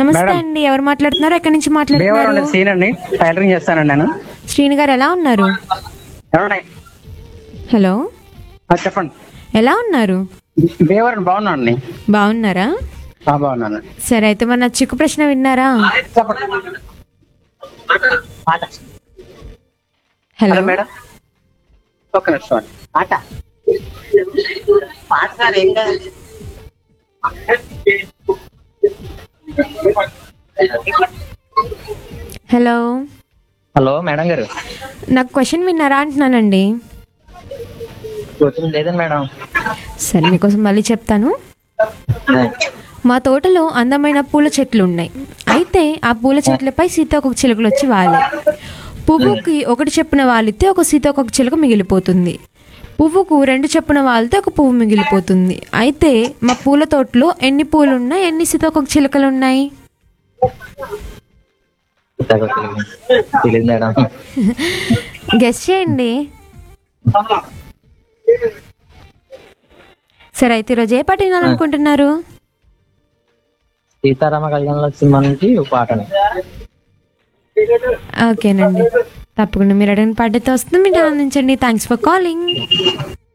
నమస్తే మేడం. అండి ఎవరు మాట్లాడుతున్నారు ఎక్కడి నుంచి భీమవరం మాట్లాడుతున్నారు సీన్ అండి టైలరింగ్ చేస్తానండి నేను శ్రీని గారు ఎలా ఉన్నారు ఏమండి హలో ఆ, చెప్పండి ఎలా ఉన్నారు భీమవరం బాగున్నాను అండి బాగున్నారా ఆ, బాగున్నాను సరే అయితే మన చిక్కు ప్రశ్న విన్నారా చెప్పండి పాట హలో హలో మేడం ఒక్క నిమిషం అండి పాట పాట సార్ ఏం కాదు హలో హలో మేడం గారు నాకు క్వశ్చన్ విన్నారా అంటున్నానండి కోచింగ్ లేదండి మేడం సరే మీకోసం మళ్ళీ చెప్తాను మా తోటలో అందమైన పూల చెట్లు ఉన్నాయి అయితే ఆ పూల చెట్లపై సీతాకొక చిలుకలు వచ్చి వాలాయి పువ్వుకి ఒకటి చెప్పున వాలితే ఒక సీతాకొక చిలుక మిగిలిపోతుంది పువ్వుకు రెండు చెప్పున వాలితే ఒక పువ్వు మిగిలిపోతుంది అయితే మా పూల తోటలో ఎన్ని పూలు ఉన్నాయి ఎన్ని సీతాకొక చిలుకలు ఉన్నాయి తెలియదు మేడం గెస్ చేయండి సరే అయితే ఈరోజు ఏ పాట వినాలనుకుంటున్నారు సీతారామ కళ్యాణంలో సినిమా నుంచి ఒక పాటని ఓకేనండి తప్పకుండా మీరు అడిగిన పాటతో వస్తుంది మీరు ఆనందించండి థ్యాంక్స్ ఫర్ కాలింగ్